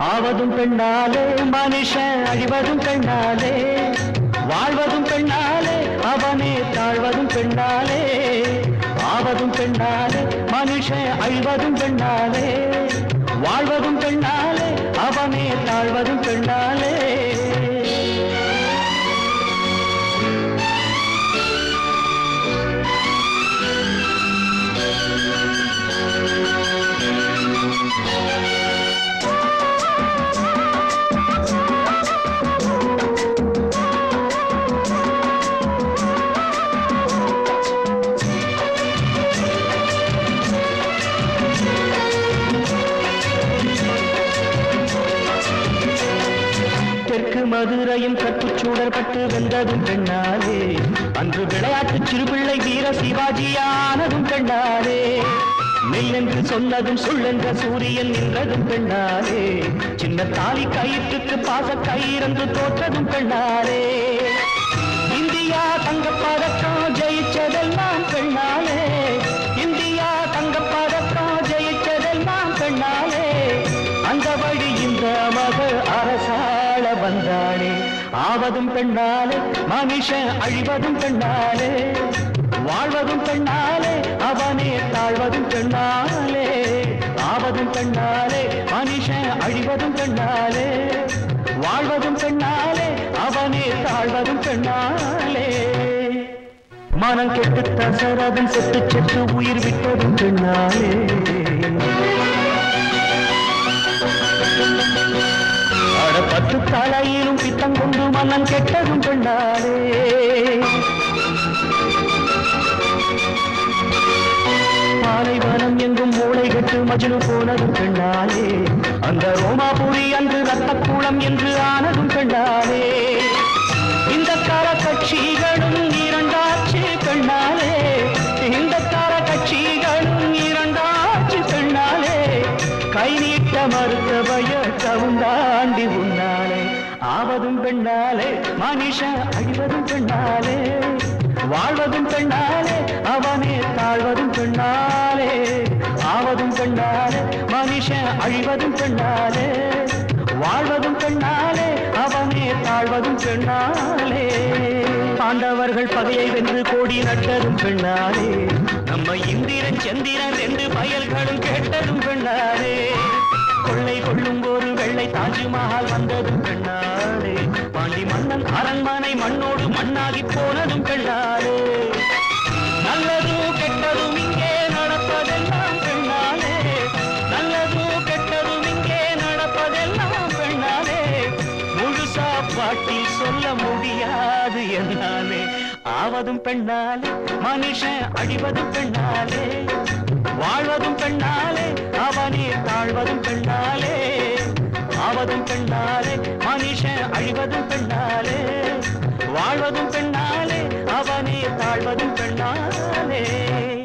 ஆவதும் பெண்ணாலே மனுஷன் அழிவதும் பெண்ணாலே வாழ்வதும் பெண்ணாலே அவனே தாழ்வதும் பெண்ணாலே ஆவதும் பெண்ணாலே மனுஷன் அழிவதும் பெண்ணாலே வாழ்வதும் பெண்ணாலே அவனே தாழ்வதும் பெண்ணாலே தெற்கு மதுரையும் கற்புச்சூடர் பட்டு வென்றதும் பெண்ணாலே அன்று விளையாட்டு சிறுபிள்ளை வீர சிவாஜியானதும் பெண்ணாலே மெல்லென்று சொன்னதும் சொல்லென்ற சூரியன் நின்றதும் பெண்ணாலே சின்ன தாலி கயிற்றுக்கு பாச கயிறந்து தோற்றதும் பெண்ணாலே இந்தியா தங்கப்பதக்கம் ஜெயிச்சதெல்லாம் பெண்ணாலே இந்தியா தங்கப்பதக்கம் ஜெயிச்சதெல்லாம் பெண்ணாலே அந்த வழி இந்த மகள் அரசாள வந்தாளே ஆவதும் பெண்ணாலே மனுஷன் அழிவதும் பெண்ணாலே வாழ்வதும் பெண்ணாலே அவனே தாழ்வதும் பெண்ணாலே ஆவதும் பெண்ணாலே மனுஷன் அழிவதும் பெண்ணாலே வாழ்வதும் பெண்ணாலே அவனே தாழ்வதும் பெண்ணாலே மனம் கெட்டு தசரதன் செத்து செத்து உயிர் விட்டதும் பெண்ணாலே அட பத்து தலையிலும் பித்தம் கொண்டு மன்னன் கெட்டதும் பெண்ணாலே பாலைவனம் எங்கும் மூளை கட்டு மஜ்னு போனதும் பெண்ணாலே அந்த ரோமாபுரி அன்று ரத்தக்கூளம் என்று ஆனதும் பெண்ணாலே இந்த கர கட்சிகளும் இரண்டாச்சு பெண்ணாலே இந்த கர கட்சிகளும் இரண்டாச்சு பெண்ணாலே கை நீட்ட மறுத்த பய கவுந்தாண்டி உன்னாலே ஆவதும் பெண்ணாலே மனுஷன் அழிவதும் பெண்ணாலே வாழ்வதும் பெண்ணாலே அவனே தாழ்வதும் பெண்ணாலே ஆவதும் பெண்ணாலே மனுஷன் அழிவதும் பெண்ணாலே வாழ்வதும் பெண்ணாலே அவனே தாழ்வதும் பெண்ணாலே பாண்டவர்கள் பகையை வென்று கோடி நட்டதும் பெண்ணாலே நம்ம இந்திரன் சந்திரன் ரெண்டு பயல்களும் கேட்டதும் பெண்ணாலே கொள்ளை கொள்ளும் ஒரு வெள்ளை தாஜ்மஹால் வந்ததும் பெண்ணாலே பாண்டி மன்னன் அரண்மனை மண்ணோடு மண்ணாகி போனதும் பெண்ணாலே நல்லதும் கெட்டதும் இங்கே நடப்பதெல்லாம் பெண்ணாலே நல்லதும் கெட்டதும் இங்கே நடப்பதெல்லாம் பெண்ணாலே முழுசா பாட்டில் சொல்ல முடியாது என்னாலே ஆவதும் பெண்ணாலே மனுஷன் அழிவதும் பெண்ணாலே வாழ்வதும் பெண்ணாலே அவனே தாழ்வதும் பெண்ணாலே ஆவதும் பெண்ணாலே மனுஷன் அழிவதும் பெண்ணாலே வாழ்வதும் பெண்ணாலே அவனே தாழ்வதும் பெண்ணாலே